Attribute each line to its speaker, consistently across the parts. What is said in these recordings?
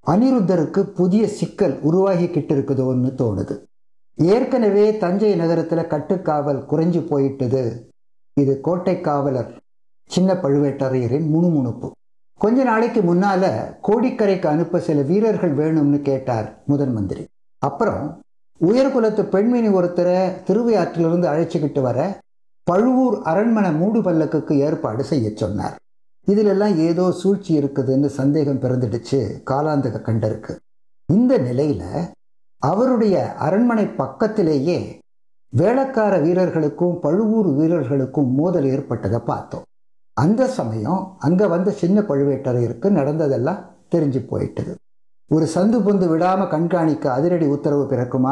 Speaker 1: அனிருத்தருக்கு புதிய சிக்கல் உருவாகிக்கிட்டு இருக்குதோன்னு தோணுது ஏற்கனவே தஞ்சை நகரத்தில் கட்டுக்காவல் குறைஞ்சு போயிட்டது இது கோட்டை காவலர் சின்ன பழுவேட்டரையரின் முணுமுணுப்பு கொஞ்ச நாளைக்கு முன்னால கோடிக்கரைக்கு அனுப்ப சில வீரர்கள் வேணும்னு கேட்டார் முதன் மந்திரி அப்புறம் உயர்குலத்து பெண்மணி ஒருத்தரை திருவையாற்றிலிருந்து அழைச்சிக்கிட்டு வர பழுவூர் அரண்மனை மூடு பல்லக்குக்கு ஏற்பாடு செய்ய சொன்னார் இதிலெல்லாம் ஏதோ சூழ்ச்சி இருக்குதுன்னு சந்தேகம் பிறந்துடுச்சு காலாந்தக கண்டருக்கு இந்த நிலையில அவருடைய அரண்மனை பக்கத்திலேயே வேளக்கார வீரர்களுக்கும் பழுவூர் வீரர்களுக்கும் மோதல் ஏற்பட்டதை பார்த்தோம் அந்த சமயம் அங்க வந்த சின்ன பழுவேட்டரையருக்கு நடந்ததெல்லாம் தெரிஞ்சு போயிட்டது ஒரு சந்து பொந்து விடாம கண்காணிக்க அதிரடி உத்தரவு பிறக்குமா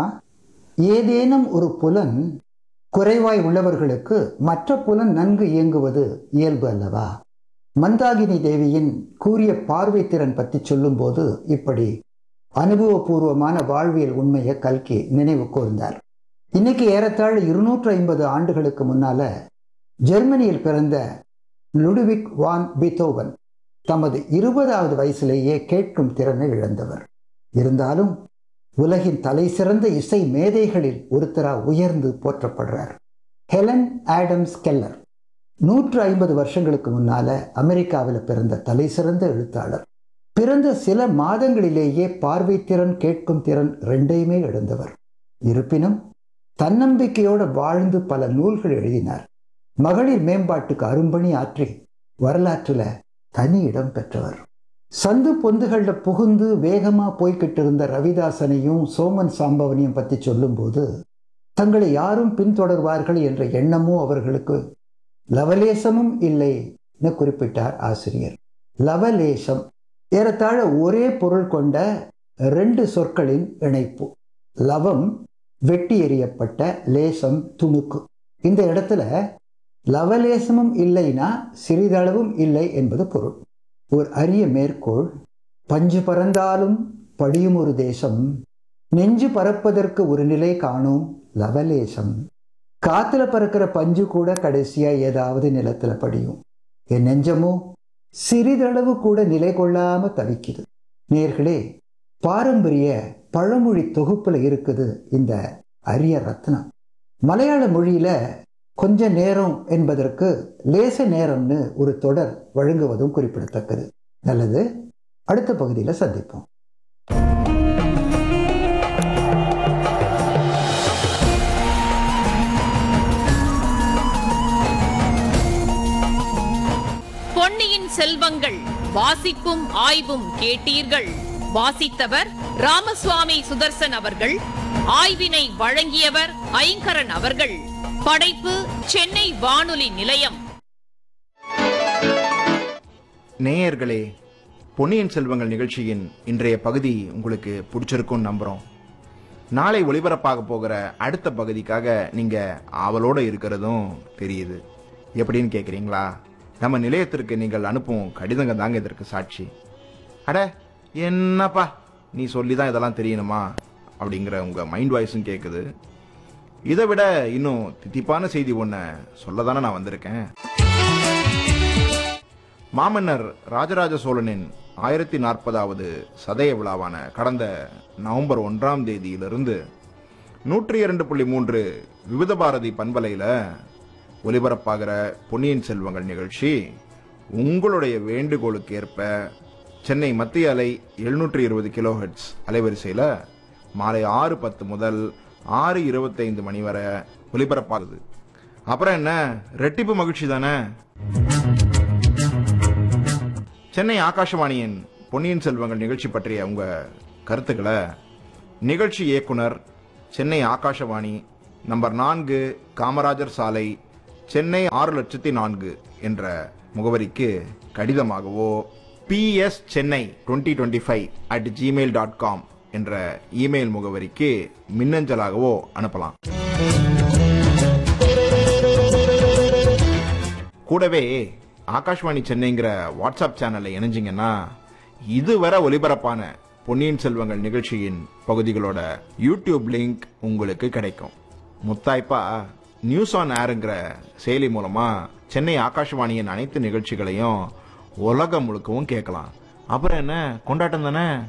Speaker 1: ஏதேனும் ஒரு புலன் குறைவாய் உள்ளவர்களுக்கு மற்ற புலன் நன்கு இயங்குவது இயல்பு அல்லவா மந்தாகினி தேவியின் கூறிய பார்வை திறன் பற்றி சொல்லும்போது இப்படி அனுபவபூர்வமான வாழ்வியல் உண்மையை கல்கி நினைவு கூர்ந்தார் இன்னைக்கு ஏறத்தாழ இருநூற்று ஐம்பது ஆண்டுகளுக்கு முன்னால ஜெர்மனியில் பிறந்த லுடுவிக் வான் பித்தோவன் தமது இருபதாவது வயசிலேயே கேட்கும் திறனை இழந்தவர் இருந்தாலும் உலகின் தலை சிறந்த இசை மேதைகளில் ஒருத்தரா உயர்ந்து போற்றப்படுறார் ஹெலன் ஆடம்ஸ் கெல்லர் நூற்று ஐம்பது வருஷங்களுக்கு முன்னால அமெரிக்காவில் பிறந்த தலை சிறந்த எழுத்தாளர் பிறந்த சில மாதங்களிலேயே பார்வை திறன் கேட்கும் திறன் ரெண்டையுமே இழந்தவர் இருப்பினும் தன்னம்பிக்கையோடு வாழ்ந்து பல நூல்கள் எழுதினார் மகளிர் மேம்பாட்டுக்கு அரும்பணி ஆற்றி வரலாற்றுல தனி இடம் பெற்றவர் சந்து பொந்துகள்ல புகுந்து வேகமா போய்கிட்டு இருந்த ரவிதாசனையும் சோமன் சாம்பவனையும் பத்தி சொல்லும்போது தங்களை யாரும் பின்தொடர்வார்கள் என்ற எண்ணமும் அவர்களுக்கு லவலேசமும் இல்லைன்னு குறிப்பிட்டார் ஆசிரியர் லவலேசம் ஏறத்தாழ ஒரே பொருள் கொண்ட ரெண்டு சொற்களின் இணைப்பு லவம் வெட்டி எறியப்பட்ட லேசம் துணுக்கு இந்த இடத்துல லவலேசமும் இல்லைனா சிறிதளவும் இல்லை என்பது பொருள் ஒரு அரிய மேற்கோள் பஞ்சு பறந்தாலும் படியும் ஒரு தேசம் நெஞ்சு பறப்பதற்கு ஒரு நிலை காணும் லவலேசம் காத்துல பறக்கிற பஞ்சு கூட கடைசியா ஏதாவது நிலத்துல படியும் என் நெஞ்சமோ சிறிதளவு கூட நிலை கொள்ளாம தவிக்குது நேர்களே பாரம்பரிய பழமொழி தொகுப்புல இருக்குது இந்த அரிய ரத்னம் மலையாள மொழியில கொஞ்ச நேரம் என்பதற்கு லேச நேரம்னு ஒரு தொடர் வழங்குவதும் குறிப்பிடத்தக்கது நல்லது அடுத்த பகுதியில் சந்திப்போம்
Speaker 2: பொன்னியின் செல்வங்கள் வாசிப்பும் ஆய்வும் கேட்டீர்கள் வாசித்தவர் ராமசுவாமி சுதர்சன் அவர்கள் ஆய்வினை வழங்கியவர் ஐங்கரன் அவர்கள் படைப்பு சென்னை வானொலி நிலையம்
Speaker 3: நேயர்களே பொன்னியின் செல்வங்கள் நிகழ்ச்சியின் இன்றைய பகுதி உங்களுக்கு பிடிச்சிருக்கும்னு நம்புறோம் நாளை ஒளிபரப்பாக போகிற அடுத்த பகுதிக்காக நீங்க ஆவலோட இருக்கிறதும் தெரியுது எப்படின்னு கேக்குறீங்களா நம்ம நிலையத்திற்கு நீங்கள் அனுப்பும் கடிதங்க தாங்க இதற்கு சாட்சி அட என்னப்பா நீ சொல்லி தான் இதெல்லாம் தெரியணுமா அப்படிங்கிற உங்க மைண்ட் வாய்ஸும் கேட்குது இதை விட இன்னும் தித்திப்பான செய்தி ஒன்று சொல்ல தானே நான் வந்திருக்கேன் மாமன்னர் ராஜராஜ சோழனின் ஆயிரத்தி நாற்பதாவது சதய விழாவான கடந்த நவம்பர் ஒன்றாம் தேதியிலிருந்து நூற்றி இரண்டு புள்ளி மூன்று விவித பாரதி பண்பலையில் ஒலிபரப்பாகிற பொன்னியின் செல்வங்கள் நிகழ்ச்சி உங்களுடைய வேண்டுகோளுக்கு ஏற்ப சென்னை மத்திய அலை எழுநூற்றி இருபது கிலோஹெட்ஸ் அலைவரிசையில் மாலை ஆறு பத்து முதல் ஆறு இருபத்தைந்து மணி வரை ஒலிபரப்பாகுது அப்புறம் என்ன ரெட்டிப்பு மகிழ்ச்சி தானே சென்னை ஆகாஷவாணியின் பொன்னியின் செல்வங்கள் நிகழ்ச்சி பற்றிய உங்க கருத்துக்களை நிகழ்ச்சி இயக்குனர் சென்னை ஆகாஷவாணி நம்பர் நான்கு காமராஜர் சாலை சென்னை ஆறு லட்சத்தி நான்கு என்ற முகவரிக்கு கடிதமாகவோ P S Chennai twenty twenty five at Gmail dot com என்ற இமெயில் முகவரிக்கு மின்னஞ்சலாகவோ அனுப்பலாம் கூடவே ஆகாஷ்வாணி சென்னைங்கிற வாட்ஸ்அப் சேனல்ல இணைஞ்சிங்கன்னா இதுவரை ஒலிபரப்பான பொன்னியின் செல்வங்கள் நிகழ்ச்சியின் பகுதிகளோட யூடியூப் லிங்க் உங்களுக்கு கிடைக்கும் முத்தாய்ப்பா நியூஸ் ஆன் ஏருங்கிற செயலி மூலமா சென்னை ஆகாஷ்வாணியின் அனைத்து நிகழ்ச்சிகளையும் உலகம் முழுக்கவும் கேட்கலாம் அப்புறம் என்ன கொண்டாட்டம் தானே